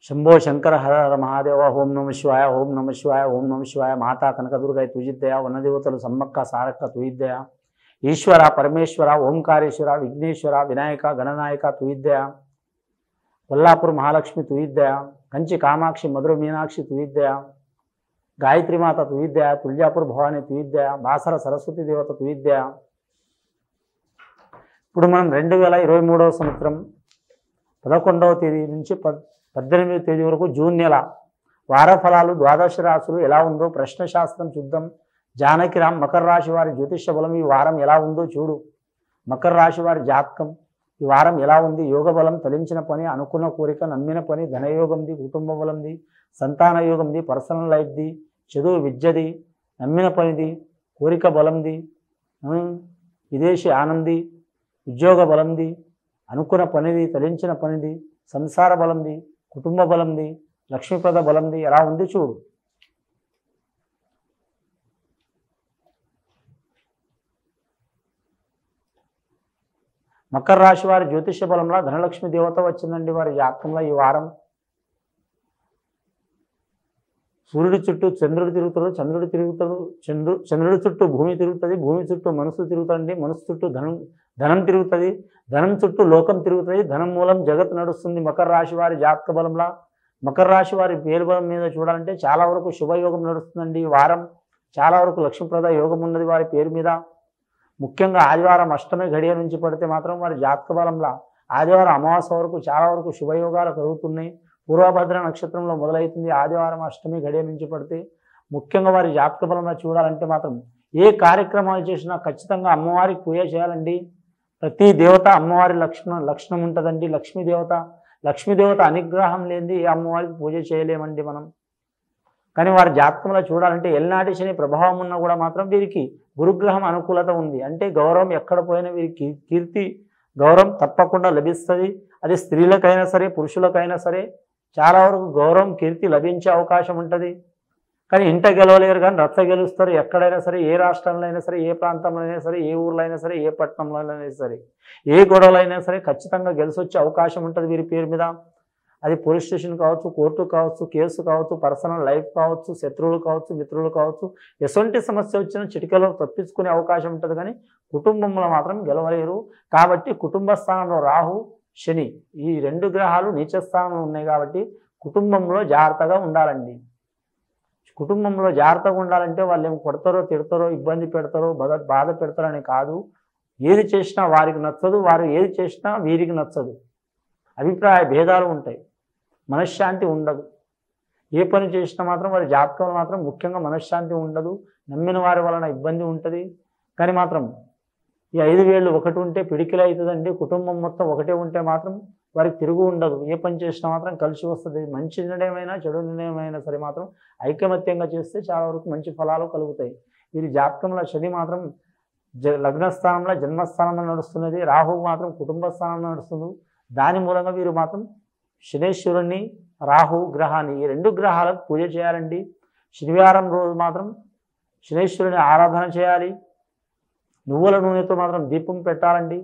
శంభో శంకర హర హర మహాదేవ ఓం నమ శివాయ ఓం నమ శివాయ ఓం నమ శివాయ మాతా కనకదుర్గాయ తుజిద్దయ వనదేవతలు సమ్మక్క సారక్క తుయిద్దయ ఈశ్వర పరమేశ్వర ఓంకారేశ్వర విఘ్నేశ్వర వినాయక గణనాయక తుయిద్దయ కొల్లాపూర్ మహాలక్ష్మి తుయిద్దయ కంచి కామాక్షి మధుర మీనాక్షి తుయిద్దయ గాయత్రిమాత తుయిద్దయ తుల్యాపూర్ భవాని తుయిద్దయ బాసర సరస్వతి దేవత తుయిద్దయ ఇప్పుడు మనం రెండు వేల ఇరవై మూడవ సంవత్సరం పదకొండవ తేదీ నుంచి పద్ పద్దెనిమిదవ తేదీ వరకు జూన్ నెల వారఫలాలు ద్వాదశ రాశులు ఎలా ఉందో ప్రశ్న శాస్త్రం చూద్దాం జానకిరామ్ మకర రాశి వారి జ్యోతిష బలం ఈ వారం ఎలా ఉందో చూడు మకర రాశి వారి జాతకం ఈ వారం ఎలా ఉంది యోగ బలం తలించిన పని అనుకున్న కోరిక నమ్మిన పని ధనయోగంది కుటుంబ బలంది సంతాన యోగంది పర్సనల్ లైఫ్ది చదువు విద్యది నమ్మిన పనిది కోరిక బలంది ఉమ్, విదేశీ ఆనంది ఉద్యోగ బలంది అనుకున్న పనిది తలించిన పనిది సంసార బలంది కుటుంబ బలంది లక్ష్మీప్రద బలంది ఎలా ఉంది చూడు మకర రాశి వారి జ్యోతిష బలంలో ధనలక్ష్మి దేవత వచ్చిందండి వారి జాతకంలో ఈ వారం సూర్యుడి చుట్టూ చంద్రుడు తిరుగుతాడు చంద్రుడు తిరుగుతాడు చంద్రు చంద్రుడి చుట్టూ భూమి తిరుగుతుంది భూమి చుట్టూ మనసు తిరుగుతుంది మనసు చుట్టూ ధనం ధనం తిరుగుతుంది ధనం చుట్టూ లోకం తిరుగుతుంది ధనం మూలం జగత్ నడుస్తుంది మకర రాశి వారి జాతక బలంలా మకర రాశి వారి పేరు బలం మీద చూడాలంటే చాలా వరకు శుభయోగం నడుస్తుందండి ఈ వారం చాలా వరకు లక్ష్మీప్రద యోగం ఉన్నది వారి పేరు మీద ముఖ్యంగా ఆదివారం అష్టమి గడియ నుంచి పడితే మాత్రం వారి జాతక బలంలా ఆదివారం అమావాస్య వరకు చాలా వరకు శుభయోగాలు కలుగుతున్నాయి పూర్వభద్ర నక్షత్రంలో మొదలవుతుంది ఆదివారం అష్టమి గడియ నుంచి పడితే ముఖ్యంగా వారి జాతక బలంలో చూడాలంటే మాత్రం ఏ కార్యక్రమాలు చేసినా ఖచ్చితంగా అమ్మవారికి పూజ చేయాలండి ప్రతి దేవత అమ్మవారి లక్షణం లక్షణం ఉంటుందండి లక్ష్మీ దేవత లక్ష్మీదేవత అనుగ్రహం లేనిది ఏ అమ్మవారికి పూజ చేయలేమండి మనం కానీ వారి జాతకంలో చూడాలంటే ఎల్నాటి శని ప్రభావం ఉన్నా కూడా మాత్రం వీరికి గురుగ్రహం అనుకూలత ఉంది అంటే గౌరవం ఎక్కడ పోయినా వీరికి కీర్తి గౌరవం తప్పకుండా లభిస్తుంది అది స్త్రీలకైనా సరే పురుషులకైనా సరే చాలా వరకు గౌరవం కీర్తి లభించే అవకాశం ఉంటుంది కానీ ఇంట గెలవలేరు కానీ రచ్చ గెలుస్తారు ఎక్కడైనా సరే ఏ రాష్ట్రంలో అయినా సరే ఏ ప్రాంతంలో అయినా సరే ఏ ఊర్లో అయినా సరే ఏ పట్టణంలో అయినా సరే ఏ గొడవలు అయినా సరే ఖచ్చితంగా గెలిచి వచ్చే అవకాశం ఉంటుంది వీరి పేరు మీద అది పోలీస్ స్టేషన్ కావచ్చు కోర్టు కావచ్చు కేసు కావచ్చు పర్సనల్ లైఫ్ కావచ్చు శత్రువులు కావచ్చు మిత్రులు కావచ్చు ఎటువంటి సమస్య వచ్చినా చిటికలో తప్పించుకునే అవకాశం ఉంటుంది కానీ కుటుంబంలో మాత్రం గెలవలేరు కాబట్టి కుటుంబ స్థానంలో రాహు శని ఈ రెండు గ్రహాలు నీచ స్థానంలో ఉన్నాయి కాబట్టి కుటుంబంలో జాగ్రత్తగా ఉండాలండి కుటుంబంలో జాగ్రత్తగా ఉండాలంటే వాళ్ళు ఏం కొడతారో తిడతారో ఇబ్బంది పెడతారో బాధ బాధ పెడతారని కాదు ఏది చేసినా వారికి నచ్చదు వారు ఏది చేసినా వీరికి నచ్చదు అభిప్రాయ భేదాలు ఉంటాయి మనశ్శాంతి ఉండదు ఏ పని చేసినా మాత్రం వారి జాతకంలో మాత్రం ముఖ్యంగా మనశ్శాంతి ఉండదు నమ్మిన వారి వలన ఇబ్బంది ఉంటుంది కానీ మాత్రం ఈ ఐదు వేళ్ళు ఒకటి ఉంటే పిడికిలు అవుతుందండి కుటుంబం మొత్తం ఒకటే ఉంటే మాత్రం వారికి తిరుగు ఉండదు ఏ పని చేసినా మాత్రం కలిసి వస్తుంది మంచి నిర్ణయమైనా చెడు నిర్ణయమైనా సరే మాత్రం ఐకమత్యంగా చేస్తే చాలా వరకు మంచి ఫలాలు కలుగుతాయి వీరి జాతకంలో శని మాత్రం జ లగ్నస్థానంలో జన్మస్థానంలో నడుస్తున్నది రాహువు మాత్రం కుటుంబ స్థానంలో నడుస్తుంది దాని మూలంగా వీరు మాత్రం శనేశ్వరుణ్ణి రాహు గ్రహాన్ని ఈ రెండు గ్రహాలకు పూజ చేయాలండి శనివారం రోజు మాత్రం శనేశ్వరుని ఆరాధన చేయాలి నువ్వుల నూనెతో మాత్రం దీపం పెట్టాలండి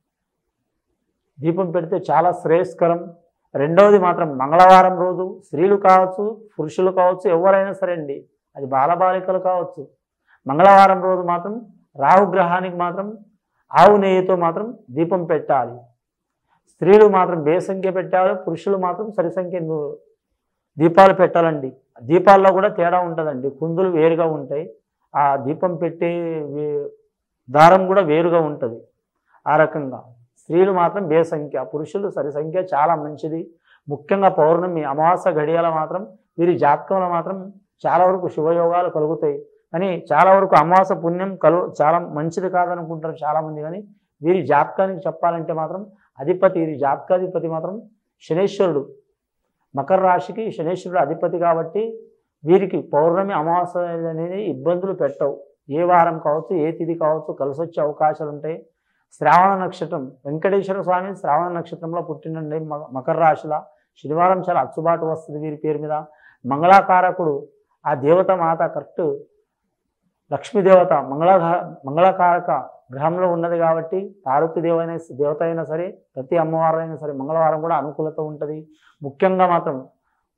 దీపం పెడితే చాలా శ్రేయస్కరం రెండవది మాత్రం మంగళవారం రోజు స్త్రీలు కావచ్చు పురుషులు కావచ్చు ఎవరైనా సరే అండి అది బాలబాలికలు కావచ్చు మంగళవారం రోజు మాత్రం రాహుగ్రహానికి మాత్రం ఆవు నెయ్యితో మాత్రం దీపం పెట్టాలి స్త్రీలు మాత్రం బే సంఖ్య పెట్టాలి పురుషులు మాత్రం సరి సంఖ్య ను- దీపాలు పెట్టాలండి దీపాల్లో కూడా తేడా ఉంటుందండి కుందులు వేరుగా ఉంటాయి ఆ దీపం పెట్టే వే- దారం కూడా వేరుగా ఉంటుంది ఆ రకంగా స్త్రీలు మాత్రం బే సంఖ్య పురుషులు సరి సంఖ్య చాలా మంచిది ముఖ్యంగా పౌర్ణమి అమావాస్య గడియాల మాత్రం వీరి జాతకంలో మాత్రం చాలా వరకు శుభయోగాలు కలుగుతాయి కానీ చాలా వరకు అమావాస్య పుణ్యం కలు చాలా మంచిది కాదనుకుంటారు చాలామంది కానీ వీరి జాతకానికి చెప్పాలంటే మాత్రం అధిపతి వీరి జాతకాధిపతి మాత్రం శనేశ్వరుడు మకర రాశికి శనేశ్వరుడు అధిపతి కాబట్టి వీరికి పౌర్ణమి అమావాస్య అనేది ఇబ్బందులు పెట్టవు ఏ వారం కావచ్చు ఏ తిథి కావచ్చు కలిసి వచ్చే అవకాశాలు ఉంటాయి శ్రావణ నక్షత్రం వెంకటేశ్వర స్వామి శ్రావణ నక్షత్రంలో పుట్టినండి మ- మకర రాశిలో శనివారం చాలా అచ్చుబాటు వస్తుంది వీరి పేరు మీద మంగళాకారకుడు ఆ దేవత మాత కరెక్ట్ లక్ష్మీదేవత మంగళ మంగళకారక గ్రహంలో ఉన్నది కాబట్టి పార్వతి దేవైన దేవత అయినా సరే ప్రతి అమ్మవారు అయినా సరే మంగళవారం కూడా అనుకూలత ఉంటుంది ముఖ్యంగా మాత్రం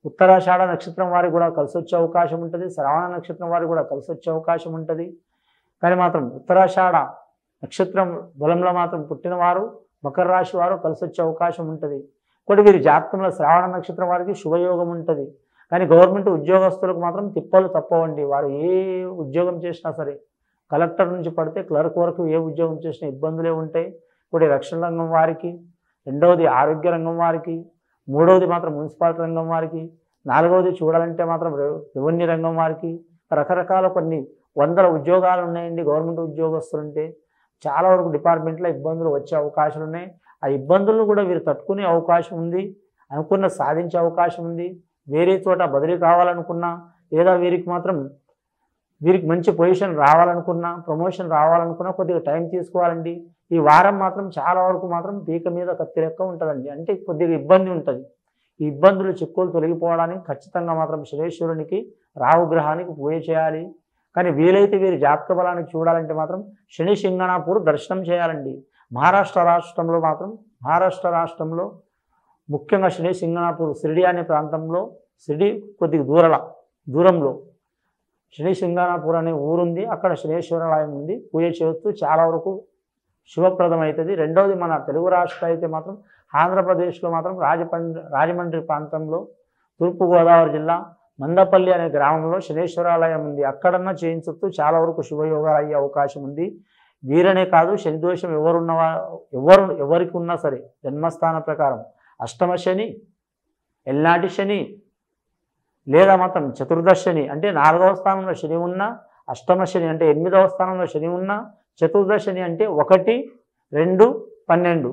ఉత్తరాషాఢ నక్షత్రం వారికి కూడా కలిసి వచ్చే అవకాశం ఉంటుంది శ్రావణ నక్షత్రం వారికి కూడా కలిసి వచ్చే అవకాశం ఉంటుంది కానీ మాత్రం ఉత్తరాషాఢ నక్షత్రం బలంలో మాత్రం పుట్టినవారు మకర రాశి వారు కలిసి వచ్చే అవకాశం ఉంటుంది కొన్ని వీరి జాతకంలో శ్రావణ నక్షత్రం వారికి శుభయోగం ఉంటుంది కానీ గవర్నమెంట్ ఉద్యోగస్తులకు మాత్రం తిప్పలు తప్పవండి వారు ఏ ఉద్యోగం చేసినా సరే కలెక్టర్ నుంచి పడితే క్లర్క్ వరకు ఏ ఉద్యోగం చేసినా ఇబ్బందులే ఉంటాయి ఒకటి రక్షణ రంగం వారికి రెండవది ఆరోగ్య రంగం వారికి మూడవది మాత్రం మున్సిపాలిటీ రంగం వారికి నాలుగవది చూడాలంటే మాత్రం రెవ- రెవెన్యూ రంగం వారికి రకరకాల కొన్ని వందల ఉద్యోగాలు ఉన్నాయండి గవర్నమెంట్ ఉద్యోగస్తులుంటే చాలా వరకు డిపార్ట్మెంట్లో ఇబ్బందులు వచ్చే అవకాశాలు ఉన్నాయి ఆ ఇబ్బందులను కూడా వీరు తట్టుకునే అవకాశం ఉంది అనుకున్న సాధించే అవకాశం ఉంది వేరే చోట బదిలీ కావాలనుకున్నా లేదా వీరికి మాత్రం వీరికి మంచి పొజిషన్ రావాలనుకున్నా ప్రమోషన్ రావాలనుకున్నా కొద్దిగా టైం తీసుకోవాలండి ఈ వారం మాత్రం చాలా వరకు మాత్రం పీక మీద కత్తి లెక్క ఉంటుందండి అంటే కొద్దిగా ఇబ్బంది ఉంటుంది ఈ ఇబ్బందులు చిక్కులు తొలగిపోవడానికి ఖచ్చితంగా మాత్రం శనేశ్వరునికి రాహు గ్రహానికి పూజ చేయాలి కానీ వీలైతే వీరి జాతక బలానికి చూడాలంటే మాత్రం శని సింగణాపూర్ దర్శనం చేయాలండి మహారాష్ట్ర రాష్ట్రంలో మాత్రం మహారాష్ట్ర రాష్ట్రంలో ముఖ్యంగా శని సింగణాపూర్ షిరిడి అనే ప్రాంతంలో షిరిడి కొద్దిగా దూరల దూరంలో శని సింగానాపూర్ అనే ఊరుంది అక్కడ శనేశ్వరాలయం ఉంది పూజ చేయొచ్చు చాలా వరకు శుభప్రదం అవుతుంది రెండవది మన తెలుగు రాష్ట్రం అయితే మాత్రం ఆంధ్రప్రదేశ్లో మాత్రం రాజపండ్రి రాజమండ్రి ప్రాంతంలో తూర్పుగోదావరి జిల్లా మందపల్లి అనే గ్రామంలో శనేశ్వరాలయం ఉంది అక్కడన్నా చేయించవచ్చు చాలా వరకు శుభయోగాలు అయ్యే అవకాశం ఉంది వీరనే కాదు శని దోషం ఎవరున్నవా ఎవరు ఎవరికి ఉన్నా సరే జన్మస్థాన ప్రకారం అష్టమ శని ఎల్నాటి శని లేదా మాత్రం చతుర్దశ శని అంటే నాలుగవ స్థానంలో శని ఉన్నా అష్టమ శని అంటే ఎనిమిదవ స్థానంలో శని ఉన్నా చతుర్దశ శని అంటే ఒకటి రెండు పన్నెండు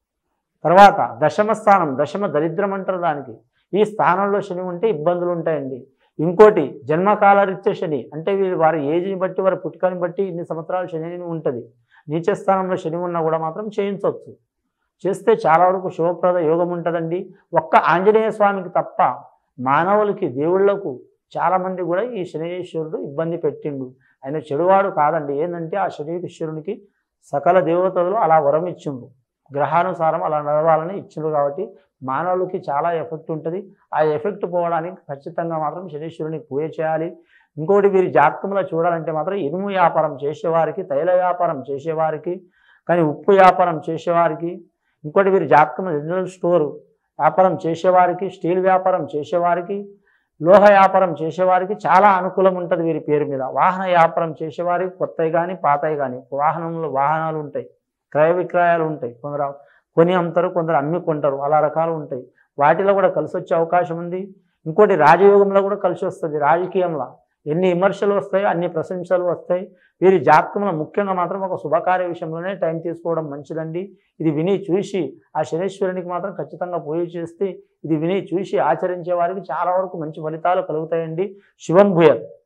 తర్వాత దశమ స్థానం దశమ దరిద్రం అంటారు దానికి ఈ స్థానంలో శని ఉంటే ఇబ్బందులు ఉంటాయండి ఇంకోటి జన్మకాలరీత్య శని అంటే వీరు వారి ఏజ్ని బట్టి వారి పుట్టుకని బట్టి ఇన్ని సంవత్సరాలు శని ఉంటుంది నీచ స్థానంలో శని ఉన్నా కూడా మాత్రం చేయించవచ్చు చేస్తే చాలా వరకు శుభప్రద యోగం ఉంటుందండి ఒక్క ఆంజనేయ స్వామికి తప్ప మానవులకి దేవుళ్లకు చాలామంది కూడా ఈ శనీశ్వరుడు ఇబ్బంది పెట్టిండు ఆయన చెడువాడు కాదండి ఏంటంటే ఆ శనీశ్వరునికి సకల దేవతలు అలా వరం ఇచ్చిండు గ్రహానుసారం అలా నడవాలని ఇచ్చిండు కాబట్టి మానవులకి చాలా ఎఫెక్ట్ ఉంటుంది ఆ ఎఫెక్ట్ పోవడానికి ఖచ్చితంగా మాత్రం శనీశ్వరుని పూజ చేయాలి ఇంకోటి వీరి జాతకంలో చూడాలంటే మాత్రం ఇనుము వ్యాపారం చేసేవారికి తైల వ్యాపారం చేసేవారికి కానీ ఉప్పు వ్యాపారం చేసేవారికి ఇంకోటి వీరి జాతకంలో జనరల్ స్టోర్ వ్యాపారం చేసేవారికి స్టీల్ వ్యాపారం చేసేవారికి లోహ వ్యాపారం చేసేవారికి చాలా అనుకూలం ఉంటుంది వీరి పేరు మీద వాహన వ్యాపారం చేసేవారికి కొత్తవి కానీ పాతవి కానీ వాహనంలో వాహనాలు ఉంటాయి క్రయ విక్రయాలు ఉంటాయి కొందరు కొని అమ్ముతారు కొందరు అమ్మి కొంటారు అలా రకాలు ఉంటాయి వాటిలో కూడా కలిసి వచ్చే అవకాశం ఉంది ఇంకోటి రాజయోగంలో కూడా కలిసి వస్తుంది రాజకీయంలో ఎన్ని విమర్శలు వస్తాయో అన్ని ప్రశంసలు వస్తాయి వీరి జాతకంలో ముఖ్యంగా మాత్రం ఒక శుభకార్య విషయంలోనే టైం తీసుకోవడం మంచిదండి ఇది విని చూసి ఆ శనేశ్వరునికి మాత్రం ఖచ్చితంగా పూజ చేస్తే ఇది విని చూసి ఆచరించే వారికి చాలా వరకు మంచి ఫలితాలు కలుగుతాయండి శివం భూయత్